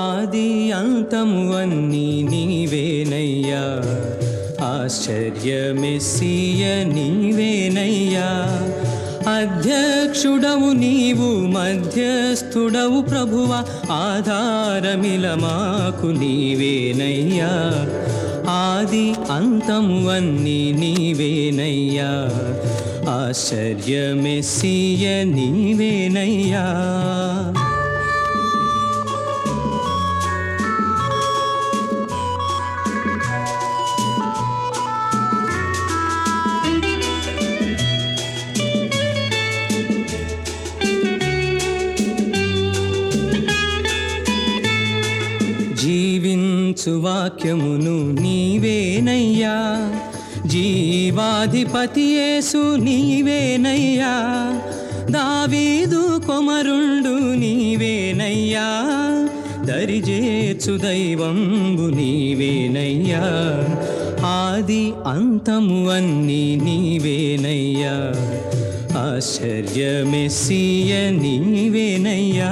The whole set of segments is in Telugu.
ఆది అంతము అన్నీ నీవేనయ్యా ఆశ్చర్యమెస్సియ నీవేనయ్యా అధ్యక్షుడవు నీవు మధ్యస్థుడవు ప్రభువ ఆధారమిల మాకు నీవేనయ్యా ఆది అంతము అన్నీ నీవేనయ్యా ఆశ్చర్యమెస్సియ నీవేనయ్యా జీవించు వాక్యమును నీవేనయ్యా జీవాధిపతి యేసు నీవేనయ్యా దావీదు కొమరుండు నీవేనయ్యా దరిజేచు దైవంబు నీవేనయ్యా ఆది అంతము అన్నీ నీవేనయ్యా ఆశ్చర్యమెస్సియ నీవేనయ్యా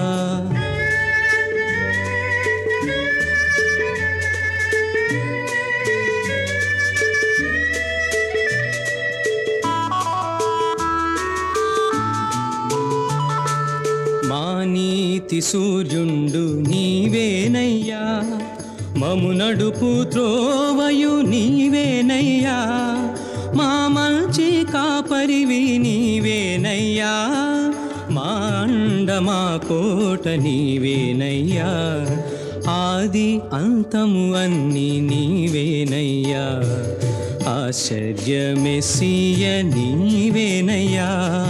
మా నీతి సూర్యుండు నీవేనయ్యా మము నడుపు త్రోవయు నీవేనయ్యా మా మంచి కాపరివి నీవేనయ్యా మా అండ మా కోట నీవేనయ్యా ఆది అంతము అన్నీ నీవేనయ్యా ఆశ్చర్యమెస్సియ నీవేనయ్యా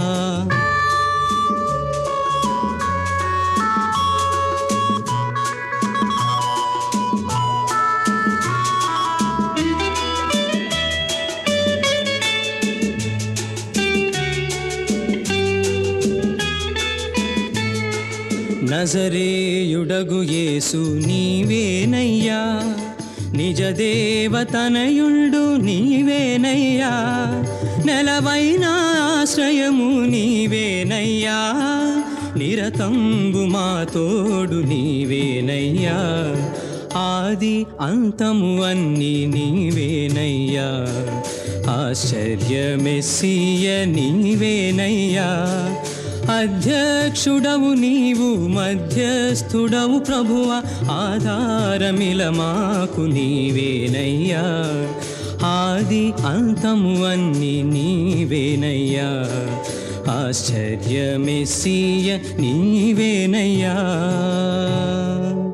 నజరేయుడగు యేసు నీవేనయ్యా నిజ దేవతనయుండు నీవేనయ్యా నెలవైన ఆశ్రయము నీవేనయ్యా నిరతంబు మా తోడు నీవేనయ్యా ఆది అంతము అన్నీ నీవేనయ్యా ఆశ్చర్యమెస్సియ నీవేనయ్యా అధ్యక్షుడవు నీవు మధ్యస్థుడవు ప్రభువ ఆధారమిల మాకు నీవేనయ్యా ఆది అంతము అన్నీ నీవేనయ్యా ఆశ్చర్యమెస్సియ నీవేనయ్యా